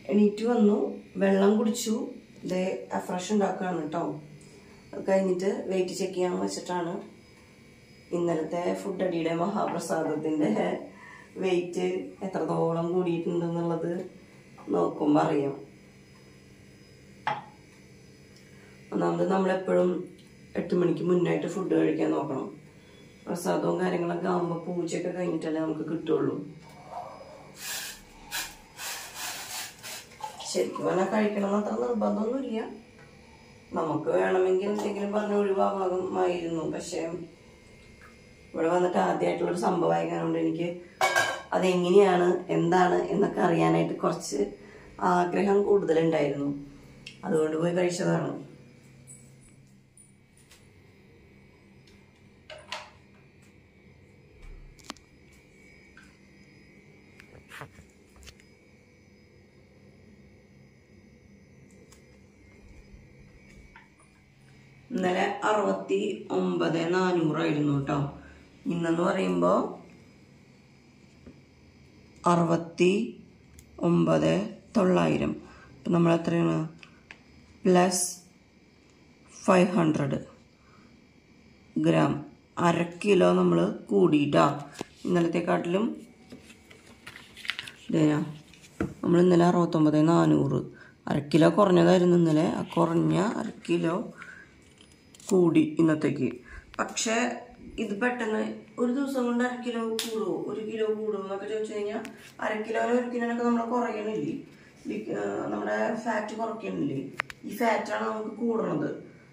എണീറ്റ് വന്നു വെള്ളം കുടിച്ചു ഇതേ ഫ്രഷ് ഉണ്ടാക്കുകയാണ് കേട്ടോ അത് കഴിഞ്ഞിട്ട് വെയിറ്റ് ചെക്ക് ചെയ്യാൻ വെച്ചിട്ടാണ് ഇന്നലത്തെ ഫുഡ് അടിയുടെ മഹാപ്രസാദത്തിന്റെ വെയിറ്റ് എത്രത്തോളം കൂടിയിട്ടുണ്ടെന്നുള്ളത് നോക്കുമ്പോൾ അറിയാം ഒന്നാമത് നമ്മളെപ്പോഴും എട്ട് മണിക്ക് മുന്നായിട്ട് ഫുഡ് കഴിക്കാൻ നോക്കണം പ്രസാദവും കാര്യങ്ങളൊക്കെ ആകുമ്പോൾ പൂജയൊക്കെ കഴിഞ്ഞിട്ടല്ലേ നമുക്ക് കിട്ടുള്ളൂ ശരിക്കും പറഞ്ഞാൽ കഴിക്കണം അത്ര നിർബന്ധമൊന്നുമില്ല നമുക്ക് വേണമെങ്കിൽ എന്തെങ്കിലും പറഞ്ഞ് ഒഴിവാകുമായിരുന്നു പക്ഷേ ഇവിടെ വന്നിട്ട് ആദ്യമായിട്ടുള്ളൊരു സംഭവമായതുകൊണ്ട് എനിക്ക് അതെങ്ങനെയാണ് എന്താണ് എന്നൊക്കെ അറിയാനായിട്ട് കുറച്ച് ആഗ്രഹം കൂടുതലുണ്ടായിരുന്നു അതുകൊണ്ട് പോയി കഴിച്ചതാണ് ഇന്നലെ അറുപത്തി ഒമ്പത് നാനൂറായിരുന്നു കേട്ടോ ഇന്നെന്ന് പറയുമ്പോൾ അറുപത്തി ഒമ്പത് തൊള്ളായിരം അപ്പം നമ്മൾ എത്രയാണ് പ്ലസ് ഫൈവ് ഹൺഡ്രഡ് ഗ്രാം അര കിലോ നമ്മൾ കൂടിയിട്ടാ ഇന്നലത്തെക്കാട്ടിലും ഇതേനാ നമ്മൾ ഇന്നലെ അറുപത്തൊമ്പത് നാനൂറ് അര കിലോ കുറഞ്ഞതായിരുന്നു ഇന്നലെ ആ കുറഞ്ഞ അര കിലോ കൂടി ഇന്നത്തേക്ക് പക്ഷേ ഇത് പെട്ടെന്ന് ഒരു ദിവസം കൊണ്ട് അര കിലോ കൂടുമോ ഒരു കിലോ കൂടുമോ എന്നൊക്കെ ചോദിച്ചു കഴിഞ്ഞാൽ അര കിലോന് ഒരു കിലോനൊക്കെ നമ്മൾ കുറയണില്ലേ ലി- ആ, നമ്മുടെ ഫാറ്റ് കുറയ്ക്കണില്ലേ ഈ ഫാറ്റാണ് നമുക്ക് കൂടണത്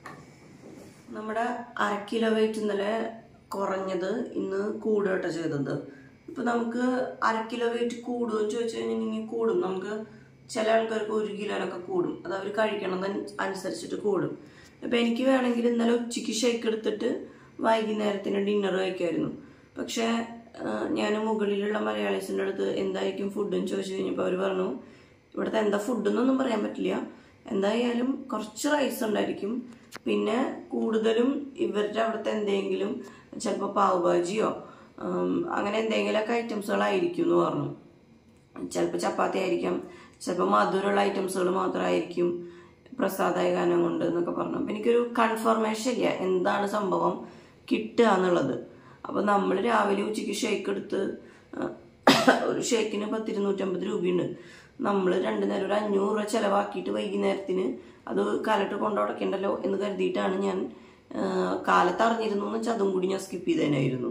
നമ്മുടെ അര കിലോ വെയിറ്റ് ഇന്നലെ കുറഞ്ഞത് ഇന്ന് കൂടുകട്ടോ ചെയ്തത് ഇപ്പൊ നമുക്ക് അര കിലോ വെയിറ്റ് കൂടുമെന്ന് ചോദിച്ചു കഴിഞ്ഞിട്ടുണ്ടെങ്കിൽ കൂടും നമുക്ക് ചില ആൾക്കാർക്ക് ഒരു കിലോനൊക്കെ കൂടും അത് അവർ കഴിക്കണത് അനുസരിച്ചിട്ട് കൂടും അപ്പൊ എനിക്ക് വേണമെങ്കിൽ ഇന്നലെ ഉച്ചയ്ക്ക് ഷേക്ക് എടുത്തിട്ട് വൈകുന്നേരത്തിന് ഡിന്നർ കഴിക്കായിരുന്നു പക്ഷെ ഞാൻ മുകളിലുള്ള മലയാളീസിൻ്റെ അടുത്ത് എന്തായിരിക്കും ഫുഡ് എന്ന് ചോദിച്ചു കഴിഞ്ഞപ്പോൾ അവർ പറഞ്ഞു ഇവിടുത്തെ എന്താ ഫുഡ് എന്നൊന്നും പറയാൻ പറ്റില്ല എന്തായാലും കുറച്ച് റൈസ് ഉണ്ടായിരിക്കും പിന്നെ കൂടുതലും ഇവരുടെ അവിടുത്തെ എന്തെങ്കിലും ചിലപ്പോൾ പാവ് ഭാജിയോ ഉം, അങ്ങനെ എന്തെങ്കിലുമൊക്കെ ഐറ്റംസുകളായിരിക്കും എന്ന് പറഞ്ഞു ചിലപ്പോൾ ചപ്പാത്തി ആയിരിക്കാം ചിലപ്പോൾ മധുരമുള്ള ഐറ്റംസുകൾ മാത്രമായിരിക്കും പ്രസാദായ ഗാനം കൊണ്ട് എന്നൊക്കെ പറഞ്ഞു അപ്പം എനിക്കൊരു കൺഫർമേഷൻ ഇല്ല എന്താണ് സംഭവം കിട്ടുക എന്നുള്ളത് അപ്പോൾ നമ്മൾ രാവിലെ ഉച്ചയ്ക്ക് ഷേക്ക് എടുത്ത് ആ, ഒരു ഷേക്കിന് പത്തിരുന്നൂറ്റമ്പത് രൂപയുണ്ട് നമ്മൾ രണ്ടു നേരം ഒരു അഞ്ഞൂറ് രൂപ ചിലവാക്കിയിട്ട് വൈകുന്നേരത്തിന് അത് കാലത്ത് കൊണ്ടുടക്കണ്ടല്ലോ എന്ന് കരുതിയിട്ടാണ് ഞാൻ ആ, കാലത്ത് അറിഞ്ഞിരുന്നു എന്ന് വെച്ചാൽ അതും കൂടി ഞാൻ സ്കിപ്പ് ചെയ്തതിനായിരുന്നു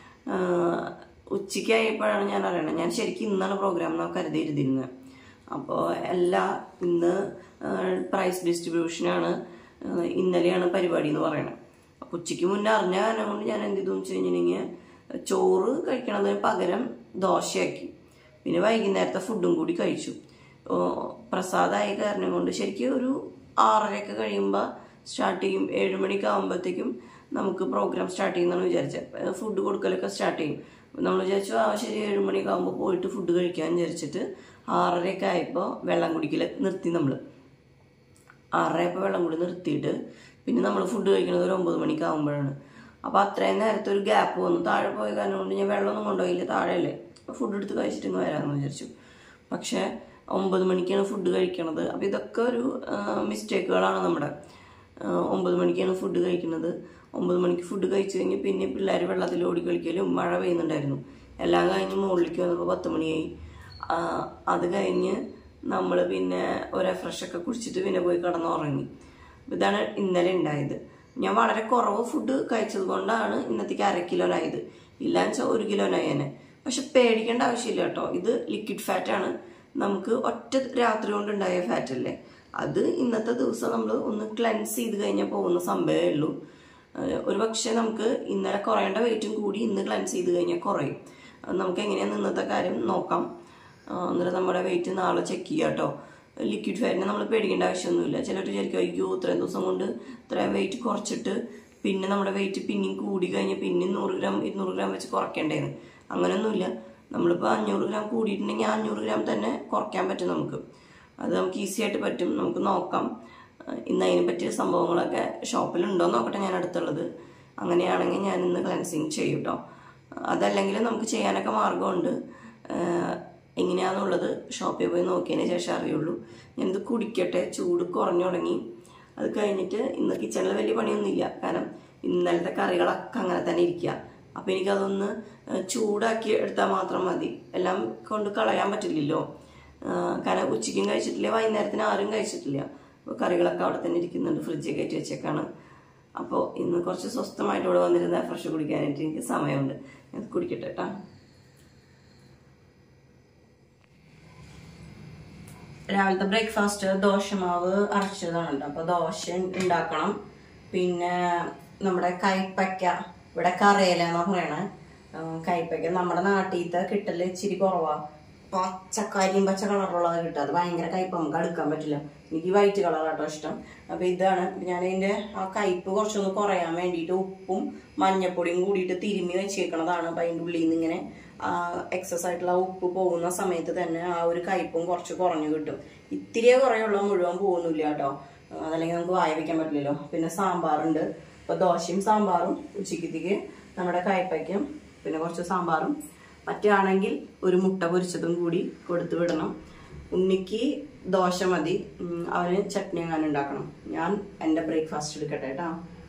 ഉച്ചയ്ക്കായപ്പോഴാണ് ഞാൻ അറിയണത് ഞാൻ ശരിക്കും ഇന്നാണ് പ്രോഗ്രാം എന്നാണ് കരുതിയിരുന്നിരുന്നത് അപ്പോൾ എല്ലാ ഇന്ന് പ്രൈസ് ഡിസ്ട്രിബ്യൂഷനാണ് ആ, ഇന്നലെയാണ് പരിപാടി എന്ന് പറയണത് അപ്പോൾ ഉച്ചയ്ക്ക് മുന്നേ അറിഞ്ഞ കാരണം കൊണ്ട് ഞാൻ എന്ത് ചെയ്തു വെച്ച് കഴിഞ്ഞിട്ടുണ്ടെങ്കിൽ ചോറ് കഴിക്കണതിന് പകരം ദോശയാക്കി പിന്നെ വൈകുന്നേരത്തെ ഫുഡും കൂടി കഴിച്ചു ഓ, പ്രസാദമായ കാരണം കൊണ്ട് ശരിക്കും ഒരു ആറരയൊക്കെ കഴിയുമ്പോൾ സ്റ്റാർട്ട് ചെയ്യും ഏഴ് മണിക്ക് ആകുമ്പോഴത്തേക്കും നമുക്ക് പ്രോഗ്രാം സ്റ്റാർട്ട് ചെയ്യുന്നതാണ് വിചാരിച്ചത് ഫുഡ് കൊടുക്കലൊക്കെ സ്റ്റാർട്ട് ചെയ്യും അപ്പം നമ്മൾ വിചാരിച്ചു ആ ശരി ഏഴ് മണിയൊക്കെ ആകുമ്പോൾ പോയിട്ട് ഫുഡ് കഴിക്കാൻ വിചാരിച്ചിട്ട് ആറരയൊക്കെ ആയപ്പോൾ വെള്ളം കുടിക്കൽ നിർത്തി നമ്മൾ ആറരയപ്പോൾ വെള്ളം കൂടി നിർത്തിയിട്ട് പിന്നെ നമ്മൾ ഫുഡ് കഴിക്കുന്നത് ഒരു ഒമ്പത് മണിക്ക് ആകുമ്പോഴാണ് അപ്പോൾ അത്രയും നേരത്തെ ഒരു ഗ്യാപ്പ് വന്നു താഴെ പോയ കാരണം കൊണ്ട് ഞാൻ വെള്ളമൊന്നും കൊണ്ടുപോയില്ല താഴെയല്ലേ അപ്പോൾ ഫുഡ് എടുത്ത് കഴിച്ചിട്ട് ഇങ്ങ് വരാമെന്ന് വിചാരിച്ചു പക്ഷേ ഒമ്പത് മണിക്കാണ് ഫുഡ് കഴിക്കണത് അപ്പോൾ ഇതൊക്കെ ഒരു മിസ്റ്റേക്കുകളാണ് നമ്മുടെ ആ, ഒമ്പത് മണിക്കാണ് ഫുഡ് കഴിക്കുന്നത് ഒമ്പത് മണിക്ക് ഫുഡ് കഴിച്ചു കഴിഞ്ഞ് പിന്നെ പിള്ളേർ വെള്ളത്തിൽ ഓടി കളിക്കലും മഴ പെയ്യുന്നുണ്ടായിരുന്നു എല്ലാം കഴിഞ്ഞ് മുകളിലേക്ക് വന്നപ്പോൾ പത്ത് മണിയായി ആ, അത് കഴിഞ്ഞ് നമ്മൾ പിന്നെ ഒരു ഫ്രഷൊക്കെ കുടിച്ചിട്ട് പിന്നെ പോയി കിടന്നുറങ്ങി ഇതാണ് ഇന്നലെ ഉണ്ടായത് ഞാൻ വളരെ കുറവ് ഫുഡ് കഴിച്ചത് കൊണ്ടാണ് ഇന്നത്തേക്ക് അര കിലോനായത് ഇല്ലാന്ന് വെച്ചാൽ ഒരു കിലോനായേനെ പക്ഷെ പേടിക്കേണ്ട ആവശ്യമില്ല കേട്ടോ ഇത് ലിക്വിഡ് ഫാറ്റ് ആണ് നമുക്ക് ഒറ്റ രാത്രി കൊണ്ട് ഉണ്ടായ ഫാറ്റ് അല്ലേ അത് ഇന്നത്തെ ദിവസം നമ്മൾ ഒന്ന് ക്ലെൻസ് ചെയ്ത് കഴിഞ്ഞാൽ പോകുന്ന സംഭവമേ ഉള്ളൂ ഏഹ് ഒരു പക്ഷേ നമുക്ക് ഇന്നലെ കുറയേണ്ട വെയിറ്റും കൂടി ഇന്ന് ക്ലെൻസ് ചെയ്ത് കഴിഞ്ഞാൽ കുറയും അത് നമുക്ക് എങ്ങനെയാണ് ഇന്നത്തെ കാര്യം നോക്കാം ആ, എന്നിട്ട് നമ്മുടെ വെയിറ്റ് നാളെ ചെക്ക് ചെയ്യാം കേട്ടോ ലിക്വിഡ് ഫാറ്റിനെ നമ്മൾ പേടിക്കേണ്ട ആവശ്യമൊന്നുമില്ല ചിലർ വിചാരിക്കും അയ്യോ ഇത്രയും ദിവസം കൊണ്ട് ഇത്രയും വെയിറ്റ് കുറച്ചിട്ട് പിന്നെ നമ്മുടെ വെയിറ്റ് പിന്നെയും കൂടി കഴിഞ്ഞ് പിന്നെ നൂറ് ഗ്രാം ഇരുന്നൂറ് ഗ്രാം വെച്ച് കുറയ്ക്കേണ്ടതെന്ന് അങ്ങനെയൊന്നുമില്ല നമ്മളിപ്പോൾ അഞ്ഞൂറ് ഗ്രാം കൂടിയിട്ടുണ്ടെങ്കിൽ ആ അഞ്ഞൂറ് ഗ്രാം തന്നെ കുറയ്ക്കാൻ പറ്റും നമുക്ക് അത് നമുക്ക് ഈസി ആയിട്ട് പറ്റും നമുക്ക് നോക്കാം ആ, ഇന്ന് അതിനെ പറ്റിയ സംഭവങ്ങളൊക്കെ ഷോപ്പിലുണ്ടോ എന്ന് നോക്കട്ടെ ഞാൻ അടുത്തുള്ളത് അങ്ങനെയാണെങ്കിൽ ഞാൻ ഇന്ന് ക്ലൻസിങ് ചെയ്യും കേട്ടോ അതല്ലെങ്കിൽ നമുക്ക് ചെയ്യാനൊക്കെ മാർഗമുണ്ട് ആഹ് എങ്ങനെയാണെന്നുള്ളത് ഷോപ്പിൽ പോയി നോക്കിയതിന് ശേഷം അറിയുള്ളൂ ഞാനിത് കുടിക്കട്ടെ ചൂട് കുറഞ്ഞു തുടങ്ങി അത് കഴിഞ്ഞിട്ട് ഇന്ന് കിച്ചണിൽ വലിയ പണിയൊന്നുമില്ല കാരണം ഇന്നലത്തെ കറികളൊക്കെ അങ്ങനെ തന്നെ ഇരിക്കുക അപ്പോൾ എനിക്കതൊന്ന് ഏഹ്, ചൂടാക്കി എടുത്താൽ മാത്രം മതി എല്ലാം കൊണ്ട് കളയാൻ പറ്റില്ലല്ലോ ആഹ്, കാരണം ഉച്ചയ്ക്കും കഴിച്ചിട്ടില്ല വൈകുന്നേരത്തിന് ആരും കഴിച്ചിട്ടില്ല അപ്പോൾ കറികളൊക്കെ അവിടെ തന്നെ ഇരിക്കുന്നുണ്ട് ഫ്രിഡ്ജിൽ കയറ്റി വെച്ചേക്കാണ് അപ്പോൾ ഇന്ന് കുറച്ച് സ്വസ്ഥമായിട്ട് ഇവിടെ വന്നിരുന്ന ഫ്രഷ് കുടിക്കാനായിട്ട് എനിക്ക് സമയമുണ്ട് ഞാൻ കുടിക്കട്ടെ കേട്ടോ രാവിലത്തെ ബ്രേക്ക്ഫാസ്റ്റ് ദോശമാവ് അരച്ചതാണ് കേട്ടോ അപ്പോൾ ദോശ ഉണ്ടാക്കണം പിന്നെ നമ്മുടെ കൈപ്പയ്ക്ക ഇവിടെ കറയില എന്നാ പറയണേ ആ, കൈപ്പയ്ക്ക നമ്മുടെ നാട്ടിലത്തെ കിട്ടല് ഇച്ചിരി കുറവാ പച്ചക്കരിയും പച്ച കളറുള്ളത് കിട്ടുക അത് ഭയങ്കര കയ്പ് നമുക്ക് അടുക്കാൻ പറ്റില്ല എനിക്ക് വൈറ്റ് കളറാട്ടോ ഇഷ്ടം അപ്പൊ ഇതാണ് ഞാൻ ഇതിന്റെ ആ കയ്പ് കുറച്ചൊന്ന് കുറയാൻ വേണ്ടിയിട്ട് ഉപ്പും മഞ്ഞപ്പൊടിയും കൂടിയിട്ട് തിരുമ്മി വെച്ചേക്കണതാണ് അപ്പൊ അതിൻ്റെ ഉള്ളിൽ നിന്ന് ഇങ്ങനെ എക്സസ് ആയിട്ടുള്ള ആ ഉപ്പ് പോകുന്ന സമയത്ത് തന്നെ ആ ഒരു കയ്പും കുറച്ച് കുറഞ്ഞു കിട്ടും ഇത്തിരിയേ കുറയുള്ള മുഴുവൻ പോകുന്നില്ല കേട്ടോ അതല്ലെങ്കിൽ നമുക്ക് വായ വെക്കാൻ പറ്റില്ലല്ലോ പിന്നെ സാമ്പാറുണ്ട് അപ്പൊ ദോശയും സാമ്പാറും ഉച്ചക്കത്തേക്ക് നമ്മുടെ കയ്പയ്ക്കും പിന്നെ കുറച്ച് സാമ്പാറും പറ്റുകയാണെങ്കിൽ ഒരു മുട്ട പൊരിച്ചതും കൂടി കൊടുത്തു വിടണം ഉണ്ണിക്ക് ദോശ മതി ഉം, അവന് ചട്നി എങ്ങാനും ഉണ്ടാക്കണം ഞാൻ എൻ്റെ ബ്രേക്ക്ഫാസ്റ്റ് എടുക്കട്ടെ കേട്ടോ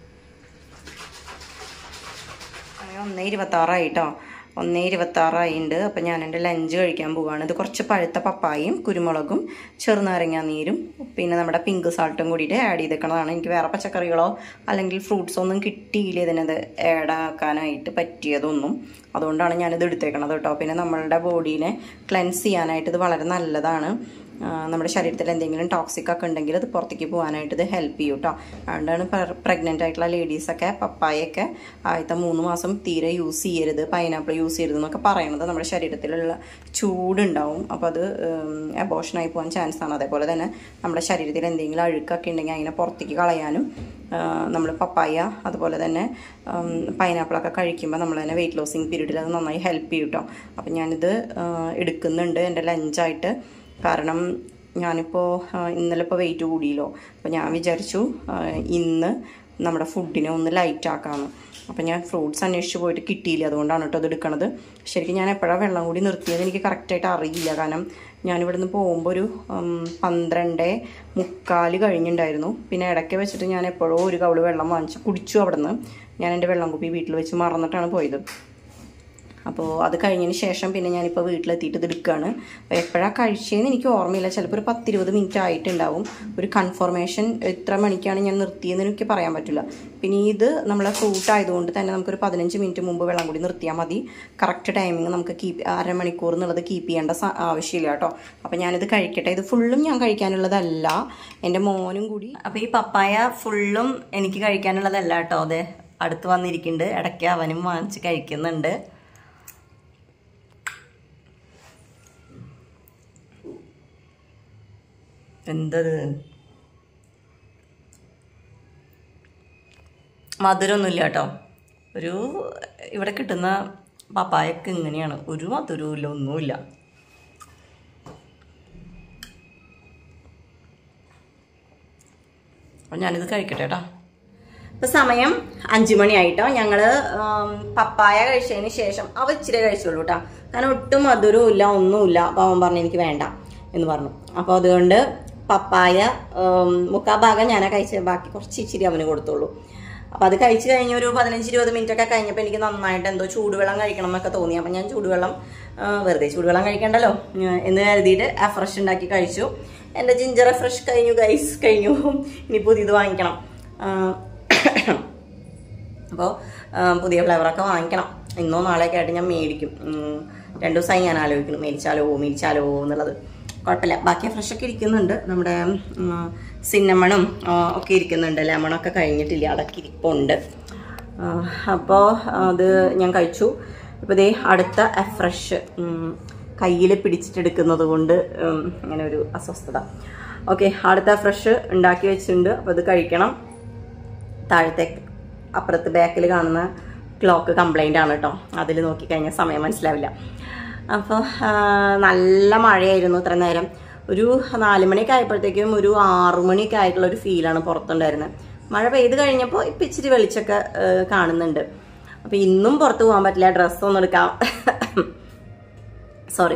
സമയം ഒന്നേ ഇരുപത്താറായി കേട്ടോ ഒന്നേ ഇരുപത്താറായിണ്ട് അപ്പം ഞാൻ എൻ്റെ ലഞ്ച് കഴിക്കാൻ പോവുകയാണ് ഇത് കുറച്ച് പഴുത്ത പപ്പായയും കുരുമുളകും ചെറുനാരങ്ങ നീരും പിന്നെ നമ്മുടെ പിങ്ക് സാൾട്ടും കൂടിയിട്ട് ആഡ് ചെയ്തേക്കണതാണ് എനിക്ക് വേറെ പച്ചക്കറികളോ അല്ലെങ്കിൽ ഫ്രൂട്ട്സോ ഒന്നും കിട്ടിയില്ല ഇതിനത് ആഡ് ആക്കാനായിട്ട് പറ്റിയതൊന്നും അതുകൊണ്ടാണ് ഞാനിത് എടുത്തേക്കണത് കേട്ടോ പിന്നെ നമ്മളുടെ ബോഡീനെ ക്ലെൻസ് ചെയ്യാനായിട്ട് ഇത് വളരെ നല്ലതാണ് ആ, നമ്മുടെ ശരീരത്തിൽ എന്തെങ്കിലും ടോക്സിക് ഒക്കെ ഉണ്ടെങ്കിൽ അത് പുറത്തേക്ക് പോകാനായിട്ട് ഇത് ഹെൽപ്പ് ചെയ്യും കേട്ടോ അതുകൊണ്ടാണ് പ്രഗ്നൻ്റ് ആയിട്ടുള്ള ലേഡീസൊക്കെ പപ്പായൊക്കെ ആദ്യത്തെ മൂന്ന് മാസം തീരെ യൂസ് ചെയ്യരുത് പൈനാപ്പിൾ യൂസ് ചെയ്യരുത് എന്നൊക്കെ പറയണത് നമ്മുടെ ശരീരത്തിലുള്ള ചൂടുണ്ടാവും അപ്പോൾ അത് അബോഷനായി പോകാൻ ചാൻസ് ആണ് അതേപോലെ തന്നെ നമ്മുടെ ശരീരത്തിൽ എന്തെങ്കിലും അഴുക്കൊക്കെ ഉണ്ടെങ്കിൽ അതിനെ പുറത്തേക്ക് കളയാനും നമ്മൾ പപ്പായ അതുപോലെ തന്നെ പൈനാപ്പിളൊക്കെ കഴിക്കുമ്പോൾ നമ്മൾ തന്നെ വെയിറ്റ് ലോസിങ് പീരീഡിൽ അത് നന്നായി ഹെൽപ്പ് ചെയ്യും കേട്ടോ അപ്പം ഞാനിത് ആ, എടുക്കുന്നുണ്ട് എൻ്റെ ലഞ്ചായിട്ട് കാരണം ഞാനിപ്പോൾ ഇന്നലെ ഇപ്പോൾ വെയിറ്റ് കൂടിയല്ലോ അപ്പോൾ ഞാൻ വിചാരിച്ചു ആ, ഇന്ന് നമ്മുടെ ഫുഡിനെ ഒന്ന് ലൈറ്റ് ആക്കാമെന്ന് അപ്പം ഞാൻ ഫ്രൂട്ട്സ് അന്വേഷിച്ച് പോയിട്ട് കിട്ടിയില്ല അതുകൊണ്ടാണ് കേട്ടോ അത് എടുക്കണത് ശരിക്കും ഞാൻ എപ്പോഴാണ് വെള്ളം കൂടി നിർത്തിയത് എനിക്ക് കറക്റ്റായിട്ട് അറിയില്ല കാരണം ഞാനിവിടുന്ന് പോകുമ്പോൾ ഒരു ഉം, പന്ത്രണ്ട് മുക്കാൽ കഴിഞ്ഞിട്ടുണ്ടായിരുന്നു പിന്നെ ഇടയ്ക്ക് വെച്ചിട്ട് ഞാൻ എപ്പോഴോ ഒരു കവള് വെള്ളം വാങ്ങിച്ച് കുടിച്ചു അവിടുന്ന് ഞാൻ എൻ്റെ വെള്ളം കുപ്പി വീട്ടിൽ വെച്ച് മറന്നിട്ടാണ് പോയത് അപ്പോൾ അത് കഴിഞ്ഞതിന് ശേഷം പിന്നെ ഞാനിപ്പോൾ വീട്ടിലെത്തിയിട്ട് ഇത് എടുക്കുകയാണ് അപ്പോൾ എപ്പോഴാണ് കഴിച്ചതെന്ന് എനിക്ക് ഓർമ്മയില്ല ചിലപ്പോൾ ഒരു പത്തിരുപത് മിനിറ്റ് ആയിട്ടുണ്ടാവും ഒരു കൺഫർമേഷൻ എത്ര മണിക്കാണ് ഞാൻ നിർത്തിയതെന്ന് എനിക്ക് പറയാൻ പറ്റില്ല പിന്നെ ഇത് നമ്മളെ ഫ്രൂട്ട് ആയതുകൊണ്ട് തന്നെ നമുക്കൊരു പതിനഞ്ച് മിനിറ്റ് മുമ്പ് വെള്ളം കൂടി നിർത്തിയാൽ മതി കറക്റ്റ് ടൈമിങ് നമുക്ക് കീപ്പ് അരമണിക്കൂർ എന്നുള്ളത് കീപ്പ് ചെയ്യേണ്ട സ- ആവശ്യമില്ല കേട്ടോ അപ്പോൾ ഞാനിത് കഴിക്കട്ടെ ഇത് ഫുള്ളും ഞാൻ കഴിക്കാനുള്ളതല്ല എൻ്റെ മോനും കൂടി അപ്പോൾ ഈ പപ്പായ ഫുള്ളും എനിക്ക് കഴിക്കാനുള്ളതല്ല കേട്ടോ അതെ അടുത്ത് വന്നിരിക്കുന്നുണ്ട് ഇടയ്ക്ക് അവനും വാങ്ങിച്ച് കഴിക്കുന്നുണ്ട് എന്തത് മധുരമൊന്നുമില്ല കേട്ടോ ഒരു ഇവിടെ കിട്ടുന്ന പപ്പായൊക്കെ ഇങ്ങനെയാണ് ഒരു മധുരവും ഇല്ല ഒന്നുമില്ല അപ്പം ഞാനിത് കഴിക്കട്ടെ കേട്ടോ ഇപ്പൊ സമയം അഞ്ചു മണിയായിട്ടോ ഞങ്ങള് ഉം, പപ്പായ കഴിച്ചതിന് ശേഷം അവ ഇച്ചിരി കഴിച്ചോളൂ കേട്ടോ കാരണം ഒട്ടും മധുരവും ഇല്ല ഒന്നുമില്ല അപ്പൊ അവൻ പറഞ്ഞു എനിക്ക് വേണ്ട എന്ന് പറഞ്ഞു അപ്പൊ അതുകൊണ്ട് പപ്പായ ഉം, മുക്കാ ഭാഗം ഞാനാ കഴിച്ചത് ബാക്കി കുറച്ച് ഇച്ചിരി അവന് കൊടുത്തോളൂ അപ്പൊ അത് കഴിച്ചു കഴിഞ്ഞ് ഒരു പതിനഞ്ച് ഇരുപത് മിനിറ്റ് ഒക്കെ കഴിഞ്ഞപ്പോൾ എനിക്ക് നന്നായിട്ട് എന്തോ ചൂടുവെള്ളം കഴിക്കണം എന്നൊക്കെ തോന്നി അപ്പൊ ഞാൻ ചൂടുവെള്ളം ആ, വെറുതെ ചൂടുവെള്ളം കഴിക്കണ്ടല്ലോ ഉം, എന്ന് കരുതിയിട്ട് ആ ഫ്രഷ് ഉണ്ടാക്കി കഴിച്ചു എൻ്റെ ജിഞ്ചർ ഫ്രഷ് കഴിഞ്ഞു ഗൈസ് കഴിഞ്ഞു ഇനി പുതിയത് വാങ്ങിക്കണം ആ, അപ്പോൾ പുതിയ ഫ്ലേവറൊക്കെ വാങ്ങിക്കണം ഇന്നോ നാളെയൊക്കെ ആയിട്ട് ഞാൻ മേടിക്കും ഉം, രണ്ടു ദിവസമായി ഞാൻ ആലോചിക്കുന്നു മേടിച്ചാലോ മേടിച്ചാലോ എന്നുള്ളത് കുഴപ്പമില്ല ബാക്കി ഫ്രഷൊക്കെ ഇരിക്കുന്നുണ്ട് നമ്മുടെ സിന്നമണും ഒക്കെ ഇരിക്കുന്നുണ്ട് ലെമണൊക്കെ കഴിഞ്ഞിട്ടില്ല അതൊക്കെ ഇരിപ്പുണ്ട് അപ്പോൾ അത് ഞാൻ കഴിച്ചു ഇപ്പോൾ ദേ അടുത്ത ഫ്രഷ് കയ്യിൽ പിടിച്ചിട്ടെടുക്കുന്നത് കൊണ്ട് ഉം, ഇങ്ങനെ ഒരു അസ്വസ്ഥത ഓക്കെ അടുത്ത ഫ്രഷ് ഉണ്ടാക്കി വെച്ചിട്ടുണ്ട് അപ്പോൾ അത് കഴിക്കണം താഴത്തെ അപ്പുറത്ത് ബാക്കിൽ കാണുന്ന ക്ലോക്ക് കംപ്ലൈൻ്റ് ആണ് കേട്ടോ അതിൽ നോക്കിക്കഴിഞ്ഞാൽ സമയം മനസ്സിലാവില്ല അപ്പോൾ നല്ല മഴയായിരുന്നു ഇത്ര നേരം ഒരു നാല് മണിയൊക്കെ ആയപ്പോഴത്തേക്കും ഒരു ആറു മണിയൊക്കെ ആയിട്ടുള്ള ഒരു ഫീലാണ് പുറത്തുണ്ടായിരുന്നത് മഴ പെയ്ത് കഴിഞ്ഞപ്പോൾ ഇപ്പം ഇച്ചിരി വെളിച്ചൊക്കെ ആ, കാണുന്നുണ്ട് അപ്പോൾ ഇന്നും പുറത്ത് പോകാൻ പറ്റില്ല ഡ്രസ്സൊന്നും എടുക്കാം സോറി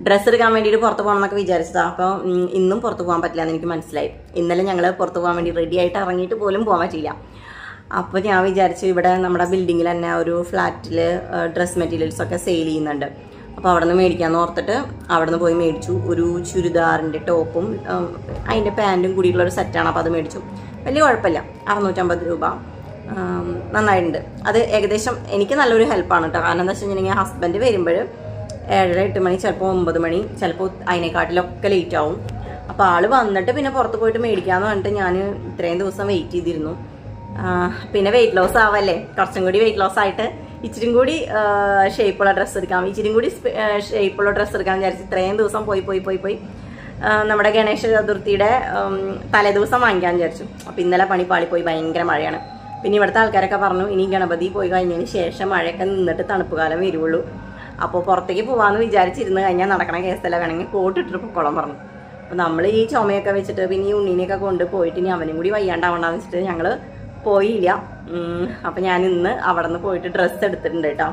ഡ്രസ്സ് എടുക്കാൻ വേണ്ടിയിട്ട് പുറത്ത് പോകണം എന്നൊക്കെ വിചാരിച്ചതാ അപ്പോൾ ഇന്നും പുറത്ത് പോകാൻ പറ്റില്ല എന്ന് എനിക്ക് മനസ്സിലായി ഇന്നലെ ഞങ്ങൾ പുറത്ത് പോകാൻ വേണ്ടി റെഡി ആയിട്ട് ഇറങ്ങിയിട്ട് പോലും പോകാൻ പറ്റില്ല അപ്പോൾ ഞാൻ വിചാരിച്ചു ഇവിടെ നമ്മുടെ ബിൽഡിങ്ങിൽ തന്നെ ഒരു ഫ്ലാറ്റിൽ ഡ്രസ് മെറ്റീരിയൽസ് ഒക്കെ സെയിൽ ചെയ്യുന്നുണ്ട് അപ്പോൾ അവിടെ നിന്ന് മേടിക്കാമെന്ന് ഓർത്തിട്ട് അവിടെ നിന്ന് പോയി മേടിച്ചു ഒരു ചുരിദാറിൻ്റെ ടോപ്പും ഉം, അതിൻ്റെ പാൻറ്റും കൂടിയിട്ടുള്ള ഒരു സെറ്റാണ് അപ്പോൾ അത് മേടിച്ചു വലിയ കുഴപ്പമില്ല അറുന്നൂറ്റമ്പത് രൂപ ഉം, നന്നായിട്ടുണ്ട് അത് ഏകദേശം എനിക്ക് നല്ലൊരു ഹെൽപ്പാണ് കേട്ടോ കാരണം എന്താ വെച്ച് കഴിഞ്ഞിട്ടുണ്ടെങ്കിൽ ഹസ്ബൻഡ് വരുമ്പോൾ ഏഴര എട്ട് മണി ചിലപ്പോൾ ഒമ്പത് മണി ചിലപ്പോൾ അതിനെക്കാട്ടിലൊക്കെ ലേറ്റ് ആവും അപ്പോൾ ആള് വന്നിട്ട് പിന്നെ പുറത്ത് പോയിട്ട് മേടിക്കാമെന്ന് പറഞ്ഞിട്ട് ഞാൻ ഇത്രയും ദിവസം വെയിറ്റ് ചെയ്തിരുന്നു ആ, പിന്നെ വെയിറ്റ് ലോസ് ആവല്ലേ കുറച്ചും കൂടി വെയിറ്റ് ലോസ് ആയിട്ട് ഇച്ചിരി കൂടി ഷേപ്പുള്ള ഡ്രസ്സ് എടുക്കാം ഇച്ചിരി കൂടി ഷേപ്പുള്ള ഡ്രസ്സ് എടുക്കാൻ വിചാരിച്ച് ഇത്രയും ദിവസം പോയി പോയി പോയി പോയി ആ, നമ്മുടെ ഗണേശ ചതുർത്ഥിയുടെ ഉം, തലേദിവസം വാങ്ങിക്കാൻ വിചാരിച്ചു അപ്പം ഇന്നലെ പണി പാളിപ്പോയി ഭയങ്കര മഴയാണ് പിന്നെ ഇവിടുത്തെ ആൾക്കാരൊക്കെ പറഞ്ഞു ഇനി ഗണപതി പോയി കഴിഞ്ഞതിന് ശേഷം മഴയൊക്കെ നിന്നിട്ട് തണുപ്പ് കാലം വരുള്ളൂ അപ്പോൾ പുറത്തേക്ക് പോവാന്ന് വിചാരിച്ചിരുന്ന് കഴിഞ്ഞാൽ നടക്കണ കേസല്ല വേണമെങ്കിൽ കോട്ട് ഇട്ടിട്ട് പൊക്കോളം പറഞ്ഞു അപ്പോൾ നമ്മൾ ഈ ചുമയൊക്കെ വെച്ചിട്ട് പിന്നെ ഈ ഉണ്ണീനെയൊക്കെ കൊണ്ട് പോയിട്ട് ഇനി അവനും കൂടി വയ്യാണ്ടാവണ്ടെന്ന് വെച്ചിട്ട് ഞങ്ങൾ പോയില്ല ഉം, അപ്പൊ ഞാൻ ഇന്ന് അവിടെ നിന്ന് പോയിട്ട് ഡ്രസ്സ് എടുത്തിട്ടുണ്ട് കേട്ടോ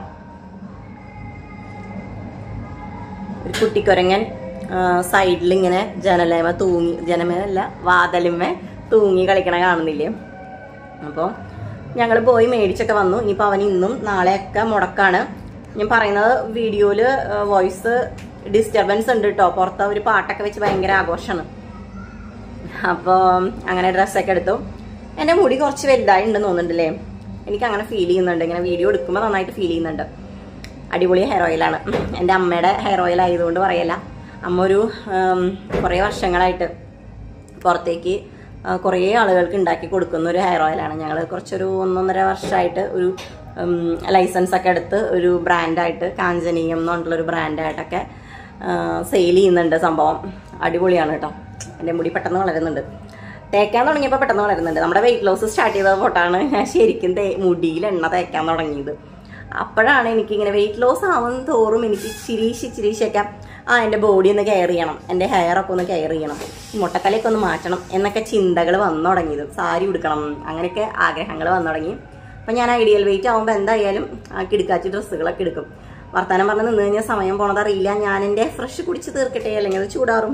ഒരു കുട്ടിക്കൊരങ്ങൻ സൈഡിൽ ഇങ്ങനെ ജനലേമ തൂങ്ങി ജനമേല വാതലുമേ തൂങ്ങി കളിക്കണ കാണുന്നില്ലേ അപ്പോൾ ഞങ്ങൾ പോയി മേടിച്ചൊക്കെ വന്നു ഇനിയിപ്പോൾ അവൻ ഇന്നും നാളെയൊക്കെ മുടക്കാണ് ഞാൻ പറയുന്നത് വീഡിയോയിൽ വോയിസ് ഡിസ്റ്റർബൻസ് ഉണ്ട് കേട്ടോ പുറത്ത് ഒരു പാട്ടൊക്കെ വെച്ച് ഭയങ്കര ആഘോഷമാണ് അപ്പോൾ അങ്ങനെ ഡ്രസ്സൊക്കെ എടുത്തു എൻ്റെ മുടി കുറച്ച് വലുതായി ഉണ്ടെന്ന് തോന്നുന്നുണ്ടല്ലേ എനിക്ക് അങ്ങനെ ഫീൽ ചെയ്യുന്നുണ്ട് ഇങ്ങനെ വീഡിയോ എടുക്കുമ്പോൾ നന്നായിട്ട് ഫീൽ ചെയ്യുന്നുണ്ട് അടിപൊളി ഹെയർ ഓയിലാണ് എൻ്റെ അമ്മയുടെ ഹെയർ ഓയിൽ ആയതുകൊണ്ട് പറയല്ല അമ്മ ഒരു ഉം, കുറേ വർഷങ്ങളായിട്ട് പുറത്തേക്ക് ആ, കുറേ ആളുകൾക്ക് ഉണ്ടാക്കി കൊടുക്കുന്ന ഒരു ഹെയർ ഓയിലാണ് ഞങ്ങൾ കുറച്ചൊരു ഒന്നൊന്നര വർഷമായിട്ട് ഒരു ലൈസൻസ് ഒക്കെ എടുത്ത് ഒരു ബ്രാൻഡായിട്ട് കാഞ്ചനീയം എന്ന് പറഞ്ഞിട്ടുള്ള ഒരു ബ്രാൻഡായിട്ടൊക്കെ സെയിൽ ചെയ്യുന്നുണ്ട് സംഭവം അടിപൊളിയാണ് കേട്ടോ എൻ്റെ മുടി പെട്ടെന്ന് വളരുന്നുണ്ട് തേക്കാൻ തുടങ്ങിയപ്പോൾ പെട്ടെന്ന് വളരുന്നുണ്ട് നമ്മുടെ വെയിറ്റ് ലോസ് സ്റ്റാർട്ട് ചെയ്ത തൊട്ടാണ് ഞാൻ ശരിക്കും തേ മുടിയിൽ എണ്ണ തേക്കാൻ തുടങ്ങിയത് അപ്പോഴാണ് എനിക്കിങ്ങനെ വെയിറ്റ് ലോസ് ആവുന്ന തോറും എനിക്ക് ചിരീശി ചിരീശൊക്കെ ആ എൻ്റെ ബോഡി ഒന്ന് കെയർ ചെയ്യണം എൻ്റെ ഹെയർ ഒക്കെ ഒന്ന് കെയർ ചെയ്യണം മുട്ടത്തലയൊക്കെ ഒന്ന് മാറ്റണം എന്നൊക്കെ ചിന്തകൾ വന്നു തുടങ്ങിയത് സാരി ഉടുക്കണം അങ്ങനെയൊക്കെ ആഗ്രഹങ്ങൾ വന്നു തുടങ്ങി അപ്പം ഞാൻ ഐഡിയൽ വെയിറ്റ് ആകുമ്പോൾ എന്തായാലും ആ കിടക്കാച്ചി ഡ്രസ്സുകളൊക്കെ എടുക്കും വർത്താനം പറഞ്ഞ് നിന്ന് കഴിഞ്ഞാൽ സമയം പോണത് അറിയില്ല ഞാൻ എൻ്റെ ഫ്രഷ് കുടിച്ച് തീർക്കട്ടെ അല്ലെങ്കിൽ അത് ചൂടാറും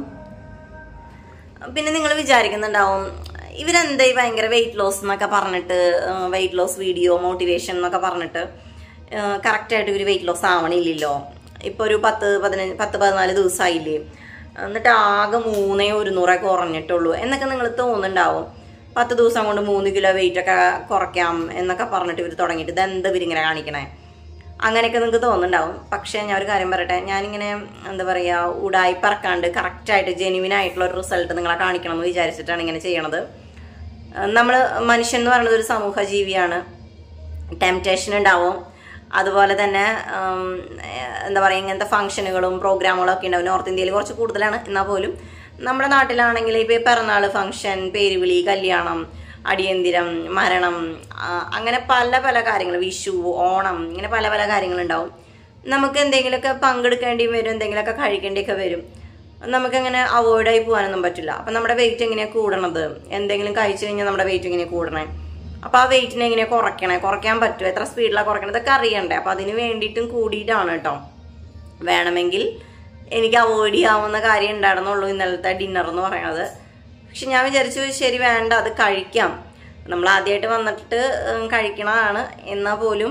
പിന്നെ നിങ്ങൾ വിചാരിക്കുന്നുണ്ടാവും ഇവരെന്താ ഈ ഭയങ്കര വെയിറ്റ് ലോസ് എന്നൊക്കെ പറഞ്ഞിട്ട് വെയിറ്റ് ലോസ് വീഡിയോ മോട്ടിവേഷൻ എന്നൊക്കെ പറഞ്ഞിട്ട് കറക്റ്റായിട്ട് ഇവർ വെയിറ്റ് ലോസ് ആവണില്ലല്ലോ ഇപ്പോൾ ഒരു പത്ത് പതിനഞ്ച് പത്ത് പതിനാല് ദിവസമായില്ലേ എന്നിട്ട് ആകെ മൂന്നേ ഒരുന്നൂറേ കുറഞ്ഞിട്ടുള്ളൂ എന്നൊക്കെ നിങ്ങൾ തോന്നുന്നുണ്ടാവും പത്ത് ദിവസം കൊണ്ട് മൂന്ന് കിലോ വെയിറ്റ് ഒക്കെ കുറയ്ക്കാം എന്നൊക്കെ പറഞ്ഞിട്ട് ഇവർ തുടങ്ങിയിട്ട് ഇതെന്താ ഇവരിങ്ങനെ കാണിക്കണേ അങ്ങനെയൊക്കെ നിങ്ങൾക്ക് തോന്നുന്നുണ്ടാവും പക്ഷേ ഞാൻ ഒരു കാര്യം പറയട്ടെ ഞാനിങ്ങനെ എന്താ പറയുക ഉടായി പറക്കാണ്ട് കറക്റ്റായിട്ട് ജെനുവിൻ ആയിട്ടുള്ള ഒരു റിസൾട്ട് നിങ്ങളെ കാണിക്കണം എന്ന് വിചാരിച്ചിട്ടാണ് ഇങ്ങനെ ചെയ്യണത് നമ്മൾ മനുഷ്യൻ എന്ന് പറയുന്നത് ഒരു സമൂഹ ജീവിയാണ് ടെംപ്റ്റേഷൻ ഉണ്ടാവും അതുപോലെ തന്നെ ഉം, എന്താ പറയുക ഇങ്ങനത്തെ ഫംഗ്ഷനുകളും പ്രോഗ്രാമുകളും ഒക്കെ ഉണ്ടാവും നോർത്ത് ഇന്ത്യയിൽ കുറച്ച് കൂടുതലാണ് എന്നാൽ പോലും നമ്മുടെ നാട്ടിലാണെങ്കിൽ ഇപ്പോൾ പിറന്നാൾ ഫംഗ്ഷൻ പേരുവിളി കല്യാണം അടിയന്തിരം മരണം ആ, അങ്ങനെ പല പല കാര്യങ്ങൾ വിഷു ഓണം ഇങ്ങനെ പല പല കാര്യങ്ങളുണ്ടാവും നമുക്ക് എന്തെങ്കിലുമൊക്കെ പങ്കെടുക്കേണ്ടി വരും എന്തെങ്കിലുമൊക്കെ കഴിക്കേണ്ടിയൊക്കെ വരും നമുക്കങ്ങനെ അവോയ്ഡ് ആയി പോകാനൊന്നും പറ്റില്ല അപ്പം നമ്മുടെ വെയിറ്റ് എങ്ങനെയാണ് കൂടണത് എന്തെങ്കിലും കഴിച്ചു കഴിഞ്ഞാൽ നമ്മുടെ വെയിറ്റ് എങ്ങനെ കൂടണേ അപ്പോൾ ആ വെയിറ്റിനെ എങ്ങനെ കുറയ്ക്കണേ കുറയ്ക്കാൻ പറ്റുമോ എത്ര സ്പീഡിലാണ് കുറയ്ക്കണത് ഇതൊക്കെ അറിയണ്ടേ അപ്പം അതിന് വേണ്ടിയിട്ടും കൂടിയിട്ടാണ് കേട്ടോ വേണമെങ്കിൽ എനിക്ക് അവോയ്ഡ് ചെയ്യാവുന്ന കാര്യം ഉണ്ടായിരുന്നുള്ളൂ ഇന്നലത്തെ ഡിന്നർ എന്ന് പറയണത് പക്ഷെ ഞാൻ വിചാരിച്ചു ശരി വേണ്ട അത് കഴിക്കാം നമ്മൾ ആദ്യമായിട്ട് വന്നിട്ട് ഉം, കഴിക്കണതാണ് എന്നാൽ പോലും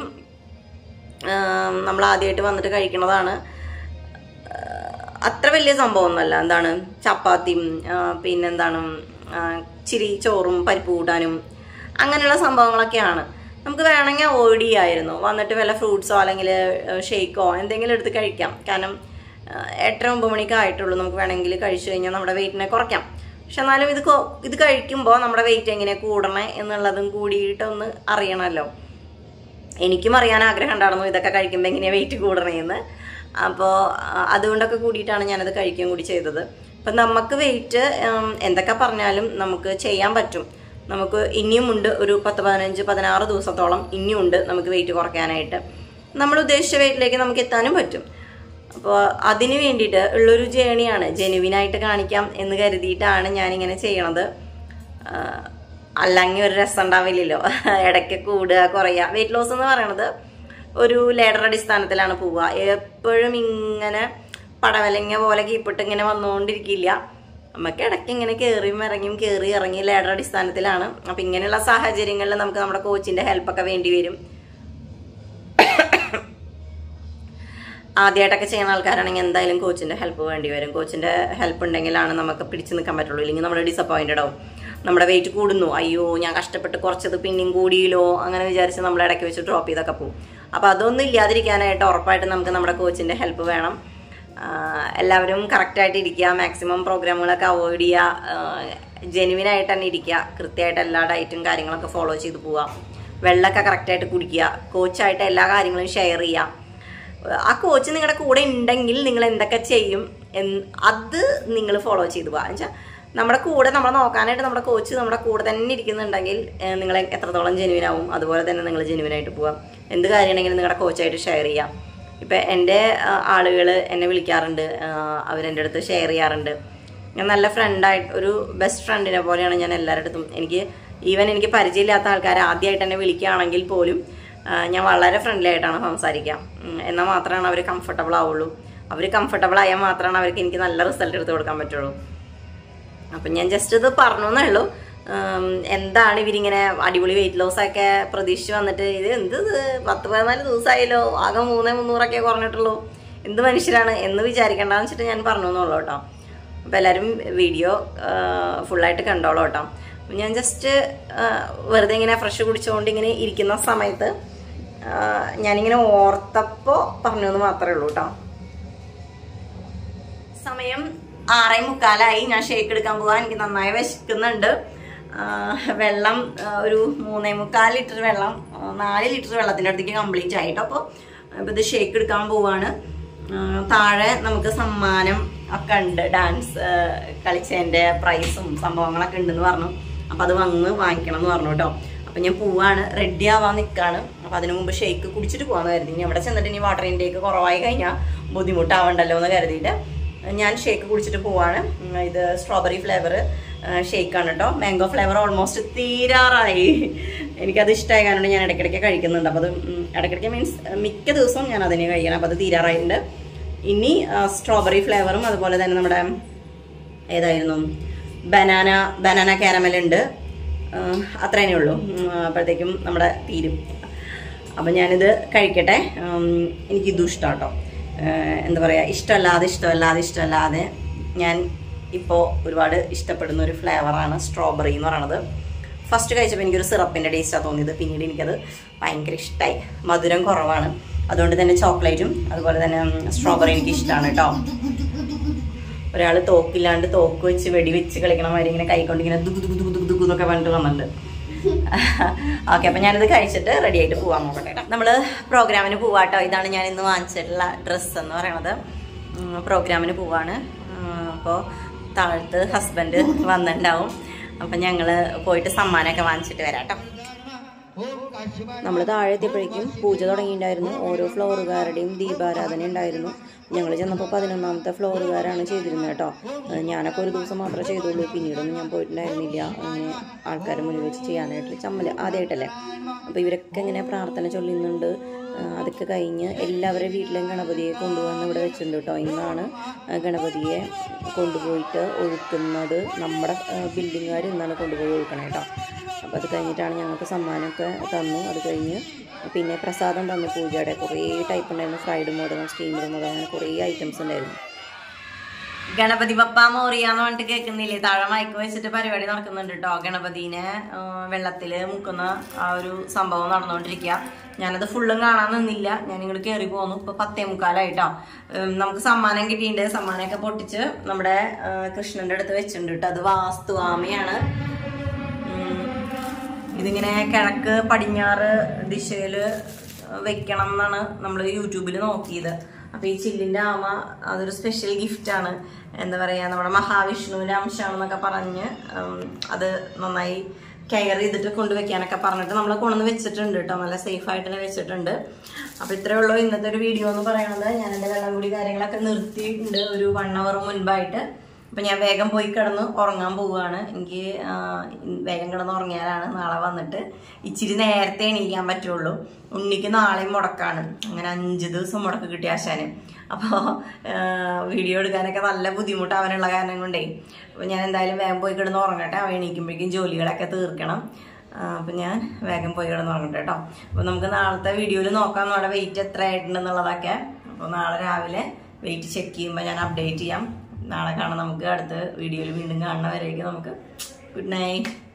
ഉം, നമ്മൾ ആദ്യമായിട്ട് വന്നിട്ട് കഴിക്കണതാണ് അത്ര വലിയ സംഭവമൊന്നുമല്ല എന്താണ് ചപ്പാത്തിയും ആ, പിന്നെന്താണ് ആ, ചിരി ചോറും പരിപ്പ് കൂട്ടാനും അങ്ങനെയുള്ള സംഭവങ്ങളൊക്കെയാണ് നമുക്ക് വേണമെങ്കിൽ അവോയ്ഡ് ചെയ്യായിരുന്നു വന്നിട്ട് വല്ല ഫ്രൂട്ട്സോ അല്ലെങ്കിൽ ഷേക്കോ എന്തെങ്കിലും എടുത്ത് കഴിക്കാം കാരണം ആ, എട്ടര ഒമ്പത് മണിക്ക് ആയിട്ടുള്ളൂ നമുക്ക് വേണമെങ്കിൽ കഴിച്ചു കഴിഞ്ഞാൽ നമ്മുടെ വെയിറ്റിനെ കുറയ്ക്കാം പക്ഷെ എന്നാലും ഇത് കൊ- ഇത് കഴിക്കുമ്പോൾ നമ്മുടെ വെയിറ്റ് എങ്ങനെ കൂടണേ എന്നുള്ളതും കൂടിയിട്ടൊന്ന് അറിയണമല്ലോ എനിക്കും അറിയാൻ ആഗ്രഹം ഉണ്ടായിരുന്നു ഇതൊക്കെ കഴിക്കുമ്പോൾ എങ്ങനെയാണ് വെയിറ്റ് കൂടണേന്ന് അപ്പോൾ അതുകൊണ്ടൊക്കെ കൂടിയിട്ടാണ് ഞാനത് കഴിക്കുകയും കൂടി ചെയ്തത് അപ്പം നമുക്ക് വെയിറ്റ് എന്തൊക്കെ പറഞ്ഞാലും നമുക്ക് ചെയ്യാൻ പറ്റും നമുക്ക് ഇനിയും ഉണ്ട് ഒരു പത്ത് പതിനഞ്ച് പതിനാറ് ദിവസത്തോളം ഇനിയും ഉണ്ട് നമുക്ക് വെയിറ്റ് കുറയ്ക്കാനായിട്ട് നമ്മൾ ഉദ്ദേശിച്ച വെയിറ്റിലേക്ക് നമുക്ക് എത്താനും പറ്റും അപ്പോൾ അതിന് വേണ്ടിയിട്ട് ഉള്ളൊരു ജേണിയാണ് ജെനുവിനായിട്ട് കാണിക്കാം എന്ന് കരുതിയിട്ടാണ് ഞാനിങ്ങനെ ചെയ്യണത് ആഹ് അല്ലെങ്കിൽ ഒരു രസം ഉണ്ടാവില്ലല്ലോ ഇടയ്ക്ക് കൂടുക കുറയുക വെയിറ്റ് ലോസ് എന്ന് പറയണത് ഒരു ലേഡർ അടിസ്ഥാനത്തിലാണ് പോവുക എപ്പോഴും ഇങ്ങനെ പടവലങ്ങ പോലെ കീപ്പിട്ട് ഇങ്ങനെ വന്നുകൊണ്ടിരിക്കില്ല നമുക്ക് ഇടയ്ക്ക് ഇങ്ങനെ കയറിയും ഇറങ്ങിയും കയറി ഇറങ്ങി ലേഡർ അടിസ്ഥാനത്തിലാണ് അപ്പം ഇങ്ങനെയുള്ള സാഹചര്യങ്ങളിൽ നമുക്ക് നമ്മുടെ കോച്ചിൻ്റെ ഹെൽപ്പൊക്കെ വേണ്ടി വരും ആദ്യമായിട്ടൊക്കെ ചെയ്യുന്ന ആൾക്കാരാണെങ്കിൽ എന്തായാലും കോച്ചിന്റെ ഹെൽപ്പ് വേണ്ടി വരും കോച്ചിന്റെ ഹെൽപ്പ് ഉണ്ടെങ്കിലാണ് നമുക്ക് പിടിച്ചു നിൽക്കാൻ പറ്റുള്ളൂ ഇല്ലെങ്കിൽ നമ്മൾ ഡിസപ്പോയിന്റഡ് ആവും നമ്മുടെ വെയിറ്റ് കൂടുന്നു അയ്യോ ഞാൻ കഷ്ടപ്പെട്ട് കുറച്ചത് പിന്നെയും കൂടിയില്ലോ അങ്ങനെ വിചാരിച്ച് നമ്മൾ ഇടയ്ക്ക് വെച്ച് ഡ്രോപ്പ് ചെയ്തൊക്കെ പോകും അപ്പോൾ അതൊന്നും ഇല്ലാതിരിക്കാനായിട്ട് ഉറപ്പായിട്ട് നമുക്ക് നമ്മുടെ കോച്ചിന്റെ ഹെൽപ്പ് വേണം ആഹ് എല്ലാവരും കറക്റ്റായിട്ട് ഇരിക്കുക മാക്സിമം പ്രോഗ്രാമുകളൊക്കെ അവോയ്ഡ് ചെയ്യുക ജെനുവിൻ ആയിട്ട് തന്നെ ഇരിക്കുക കൃത്യമായിട്ട് എല്ലാ ഡയറ്റും കാര്യങ്ങളൊക്കെ ഫോളോ ചെയ്ത് പോവുക വെള്ളമൊക്കെ കറക്റ്റായിട്ട് കുടിക്കുക കോച്ചായിട്ട് എല്ലാ കാര്യങ്ങളും ഷെയർ ചെയ്യുക ആ കോച്ച് നിങ്ങളുടെ കൂടെ ഉണ്ടെങ്കിൽ നിങ്ങൾ എന്തൊക്കെ ചെയ്യും എന്ന് അത് നിങ്ങൾ ഫോളോ ചെയ്തു പോകാം വെച്ചാൽ നമ്മുടെ കൂടെ നമ്മളെ നോക്കാനായിട്ട് നമ്മുടെ കോച്ച് നമ്മുടെ കൂടെ തന്നെ ഇരിക്കുന്നുണ്ടെങ്കിൽ ഏഹ്, നിങ്ങൾ എത്രത്തോളം ജെനുവിൻ ആവും അതുപോലെ തന്നെ നിങ്ങൾ ജെനുവിൻ ആയിട്ട് പോവാം എന്ത് കാര്യമാണെങ്കിലും നിങ്ങളുടെ കോച്ചായിട്ട് ഷെയർ ചെയ്യാം ഇപ്പം എൻ്റെ ആളുകൾ എന്നെ വിളിക്കാറുണ്ട് ആഹ്, അവരെൻ്റെ അടുത്ത് ഷെയർ ചെയ്യാറുണ്ട് ഞാൻ നല്ല ഫ്രണ്ടായിട്ട് ഒരു ബെസ്റ്റ് ഫ്രണ്ടിനെ പോലെയാണ് ഞാൻ എല്ലാവരുടെ അടുത്തും എനിക്ക് ഈവൻ എനിക്ക് പരിചയമില്ലാത്ത ആൾക്കാർ ആദ്യമായിട്ട് എന്നെ വിളിക്കുകയാണെങ്കിൽ പോലും ആ, ഞാൻ വളരെ ഫ്രണ്ട്ലി ആയിട്ടാണ് സംസാരിക്കുക ഉം, എന്നാൽ മാത്രമാണ് അവർ കംഫർട്ടബിൾ ആവുള്ളൂ അവർ കംഫർട്ടബിൾ ആയാൽ മാത്രമാണ് അവർക്ക് എനിക്ക് നല്ല റിസൾട്ട് എടുത്ത് കൊടുക്കാൻ പറ്റുള്ളൂ അപ്പം ഞാൻ ജസ്റ്റ് ഇത് പറഞ്ഞു എന്നേ ഉള്ളൂ ഉം, എന്താണ് ഇവരിങ്ങനെ അടിപൊളി വെയിറ്റ് ലോസ് ഒക്കെ പ്രതീക്ഷിച്ച് വന്നിട്ട് ഇത് എന്ത് ഇത് പത്ത് പതിനാല് ദിവസമായല്ലോ ആകെ മൂന്നേ മുന്നൂറൊക്കെ കുറഞ്ഞിട്ടുള്ളൂ എന്ത് മനുഷ്യരാണ് എന്ന് വിചാരിക്കേണ്ടെന്ന് വെച്ചിട്ട് ഞാൻ പറഞ്ഞു എന്നുള്ളൂ കേട്ടോ അപ്പോൾ എല്ലാവരും വീഡിയോ ഫുള്ളായിട്ട് കണ്ടോളൂ കേട്ടോ അപ്പം ഞാൻ ജസ്റ്റ് വെറുതെ ഇങ്ങനെ ഫ്രഷ് കുടിച്ചുകൊണ്ട് ഇങ്ങനെ ഇരിക്കുന്ന സമയത്ത് ആ, ഞാനിങ്ങനെ ഓർത്തപ്പോൾ പറഞ്ഞു എന്ന് മാത്രമേ ഉള്ളൂ കേട്ടോ സമയം ആറേ മുക്കാലായി ഞാൻ ഷേക്ക് എടുക്കാൻ പോകാൻ എനിക്ക് നന്നായി വിശക്കുന്നുണ്ട് ആ, വെള്ളം ആ, ഒരു മൂന്നേ മുക്കാൽ ലിറ്റർ വെള്ളം ആ, നാല് ലിറ്റർ വെള്ളത്തിൻ്റെ അടുത്തേക്ക് കംപ്ലീറ്റ് ആയിട്ട് അപ്പോൾ ഇപ്പോൾ ഇത് ഷേക്ക് എടുക്കാൻ പോവാണ് ആ, താഴെ നമുക്ക് സമ്മാനം ഒക്കെ ഉണ്ട് ഡാൻസ് ആ, കളിച്ചതിൻ്റെ പ്രൈസും സംഭവങ്ങളൊക്കെ ഉണ്ടെന്ന് പറഞ്ഞു അപ്പോൾ അത് വന്ന് വാങ്ങിക്കണം എന്ന് പറഞ്ഞു കേട്ടോ അപ്പം ഞാൻ പോവാണ് റെഡി ആവാൻ നിൽക്കുകയാണ് അപ്പോൾ അതിനു മുമ്പ് ഷേക്ക് കുടിച്ചിട്ട് പോകാമെന്ന് കരുതി ഇനി അവിടെ ചെന്നിട്ട് ഇനി വാട്ടർ ഇൻടേക്ക് കുറവായി കഴിഞ്ഞാൽ ബുദ്ധിമുട്ടാവണ്ടല്ലോ എന്ന് കരുതിയിട്ട് ഞാൻ ഷേക്ക് കുടിച്ചിട്ട് പോവാണ് ഉം, ഇത് സ്ട്രോബെറി ഫ്ലേവർ ഷേക്കാണ് കേട്ടോ മാംഗോ ഫ്ലേവർ ഓൾമോസ്റ്റ് തീരാറായി എനിക്കത് ഇഷ്ടമായ കാരണം ഞാൻ ഇടയ്ക്കിടയ്ക്ക് കഴിക്കുന്നുണ്ട് അപ്പോൾ അത് ഉം, ഇടയ്ക്കിടയ്ക്ക് മീൻസ് മിക്ക ദിവസവും ഞാൻ അതിനെ കഴിക്കണം അപ്പോൾ അത് തീരാറായിട്ടുണ്ട് ഇനി സ്ട്രോബെറി ഫ്ലേവറും അതുപോലെ തന്നെ നമ്മുടെ ഏതായിരുന്നു ബനാന ബനാന കാരമൽ ഉണ്ട് അത്രേനേ ഉള്ളൂ ഉം, അപ്പോഴത്തേക്കും നമ്മുടെ തീരും അപ്പം ഞാനിത് കഴിക്കട്ടെ ഉം, എനിക്കിതും ഇഷ്ടം കേട്ടോ എന്താ പറയുക ഇഷ്ടമല്ലാതെ ഇഷ്ടമല്ലാതെ ഇഷ്ടമല്ലാതെ ഞാൻ ഇപ്പോൾ ഒരുപാട് ഇഷ്ടപ്പെടുന്ന ഒരു ഫ്ലേവറാണ് സ്ട്രോബെറി എന്ന് പറയണത് ഫസ്റ്റ് കഴിച്ചപ്പോൾ എനിക്കൊരു സിറപ്പിൻ്റെ ടേസ്റ്റാണ് തോന്നിയത് പിന്നീട് എനിക്കത് ഭയങ്കര ഇഷ്ടമായി മധുരം കുറവാണ് അതുകൊണ്ട് തന്നെ ചോക്ലേറ്റും അതുപോലെ തന്നെ സ്ട്രോബെറി എനിക്ക് ഇഷ്ടമാണ് കേട്ടോ ഒരാൾ തോക്കില്ലാണ്ട് തോക്ക് വെച്ച് വെടിവെച്ച് കളിക്കണ മാതിരി ഇങ്ങനെ കൈകൊണ്ട് ഇങ്ങനെ ദുഗു ദുഗു ദുഗു ദുഗു ദുഗു എന്നൊക്കെ പറഞ്ഞിട്ട് വന്നിട്ടുണ്ട് ഓക്കെ അപ്പം ഞാനിത് കഴിച്ചിട്ട് റെഡി ആയിട്ട് പോവാൻ നോക്കട്ടെ കേട്ടോ നമ്മൾ പ്രോഗ്രാമിന് പോവാട്ടോ ഇതാണ് ഞാൻ ഇന്ന് വാങ്ങിച്ചിട്ടുള്ള ഡ്രസ്സ് എന്ന് പറയണത് ഉം, പ്രോഗ്രാമിന് പോവാണ് അപ്പോൾ താഴത്ത് ഹസ്ബൻഡ് വന്നിട്ടുണ്ടാവും അപ്പം ഞങ്ങൾ പോയിട്ട് സമ്മാനമൊക്കെ വാങ്ങിച്ചിട്ട് വരാം കേട്ടോ നമ്മൾ താഴെ എത്തിയപ്പോഴേക്കും പൂജ തുടങ്ങിയിട്ടുണ്ടായിരുന്നു ഓരോ ഫ്ലോറുകാരുടെയും ദീപാരാധന ഉണ്ടായിരുന്നു ഞങ്ങൾ ചെന്നപ്പോൾ പതിനൊന്നാമത്തെ ഫ്ലോറുകാരാണ് ചെയ്തിരുന്നത് കേട്ടോ ഏഹ് ഞാനൊക്കെ ഒരു ദിവസം മാത്രമേ ചെയ്തുള്ളൂ പിന്നീടൊന്നും ഞാൻ പോയിട്ടുണ്ടായിരുന്നില്ല അങ്ങനെ ആൾക്കാരെ മുന്നിൽ വെച്ച് ചെയ്യാനായിട്ട് ചമ്മൽ ആദ്യമായിട്ടല്ലേ അപ്പോൾ ഇവരൊക്കെ ഇങ്ങനെ പ്രാർത്ഥന ചൊല്ലുന്നുണ്ട് ഏഹ് അതൊക്കെ കഴിഞ്ഞ് എല്ലാവരുടെ വീട്ടിലെയും ഗണപതിയെ കൊണ്ടുവന്ന് ഇവിടെ വെച്ചിട്ടുണ്ട് കേട്ടോ ഇന്നാണ് ഏഹ് ഗണപതിയെ കൊണ്ടുപോയിട്ട് ഒഴുക്കുന്നത് നമ്മുടെ ബിൽഡിങ്ങുകാർ ഇന്നാണ് കൊണ്ടുപോയി ഒഴുക്കണേ കേട്ടോ അപ്പോൾ അത് കഴിഞ്ഞിട്ടാണ് ഞങ്ങൾക്ക് സമ്മാനമൊക്കെ തന്നു അത് കഴിഞ്ഞ് പിന്നെ പ്രസാദം തന്നു പൂജയുടെ കുറേ ടൈപ്പ് ഉണ്ടായിരുന്നു ഫ്രൈഡ് മോഡലും സ്റ്റീമർ മോഡൽ അങ്ങനെ കുറേ ഐറ്റംസ് ഉണ്ടായിരുന്നു ഗണപതി ബപ്പ മോറിയ എന്ന് പറഞ്ഞിട്ട് കേൾക്കുന്നില്ലേ താഴെ മയക്ക് വെച്ചിട്ട് പരിപാടി നടക്കുന്നുണ്ട് കേട്ടോ ഗണപതിനെ ആ, വെള്ളത്തില് മുക്കുന്ന ആ ഒരു സംഭവം നടന്നുകൊണ്ടിരിക്കുക ഞാനത് ഫുള്ളും കാണാൻ നിന്നില്ല ഞാൻ ഇങ്ങോട്ട് കയറി പോന്നു ഇപ്പൊ പത്തേ മുക്കാലായിട്ടോ ഉം, നമുക്ക് സമ്മാനം കിട്ടിയിട്ടുണ്ട് സമ്മാനമൊക്കെ പൊട്ടിച്ച് നമ്മുടെ ആ, കൃഷ്ണന്റെ അടുത്ത് വെച്ചിട്ടുണ്ട് കേട്ടോ അത് വാസ്തുവാമിയാണ് ഉം, ഇതിങ്ങനെ കിഴക്ക് പടിഞ്ഞാറ് ദിശയില് വെക്കണം എന്നാണ് നമ്മൾ യൂട്യൂബിൽ നോക്കിയത് അപ്പൊ ഈ ചില്ലിന്റെ ആമ അതൊരു സ്പെഷ്യൽ ഗിഫ്റ്റ് ആണ് എന്താ പറയാ നമ്മുടെ മഹാവിഷ്ണുവിന്റെ അംശമാണെന്നൊക്കെ പറഞ്ഞ് ഉം, അത് നന്നായി കെയർ ചെയ്തിട്ട് കൊണ്ടുവയ്ക്കാനൊക്കെ പറഞ്ഞിട്ട് നമ്മൾ കൊണ്ടുവന്ന് വെച്ചിട്ടുണ്ട് കേട്ടോ നല്ല സേഫ് ആയിട്ട് തന്നെ വെച്ചിട്ടുണ്ട് അപ്പൊ ഇത്രേ ഉള്ളൂ ഇന്നത്തെ ഒരു വീഡിയോ എന്ന് പറയുന്നത് ഞാൻ എന്റെ വെള്ളം കൂടി കാര്യങ്ങളൊക്കെ നിർത്തിയിട്ടുണ്ട് ഒരു വൺ അവർ മുൻപായിട്ട് അപ്പൊ ഞാൻ വേഗം പോയി കിടന്ന് ഉറങ്ങാൻ പോവുകയാണ് എനിക്ക് ആ, വേഗം കിടന്ന് ഉറങ്ങിയാലാണ് നാളെ വന്നിട്ട് ഇച്ചിരി നേരത്തെ എണീക്കാൻ പറ്റുള്ളൂ ഉണ്ണിക്ക് നാളെയും മുടക്കാണ് അങ്ങനെ അഞ്ച് ദിവസം മുടക്ക് കിട്ടിയ ആശാന് അപ്പോൾ വീഡിയോ എടുക്കാനൊക്കെ നല്ല ബുദ്ധിമുട്ട് അവനുള്ള കാരണം കൊണ്ടേ അപ്പോൾ ഞാൻ എന്തായാലും വേഗം പോയി കിടന്ന് ഉറങ്ങട്ടെ അവൻ എണീക്കുമ്പോഴേക്കും ജോലികളൊക്കെ തീർക്കണം അപ്പം ഞാൻ വേഗം പോയി കിടന്ന് ഉറങ്ങട്ടെ കേട്ടോ അപ്പോൾ നമുക്ക് നാളത്തെ വീഡിയോയിൽ നോക്കാം നമ്മുടെ വെയിറ്റ് എത്ര ആയിട്ടുണ്ടെന്നുള്ളതൊക്കെ അപ്പോൾ നാളെ രാവിലെ വെയിറ്റ് ചെക്ക് ചെയ്യുമ്പോൾ ഞാൻ അപ്ഡേറ്റ് ചെയ്യാം നാളെ കാണാം നമുക്ക് അടുത്ത വീഡിയോയിൽ വീണ്ടും കാണുന്നവരേക്ക് നമുക്ക് ഗുഡ് നൈറ്റ്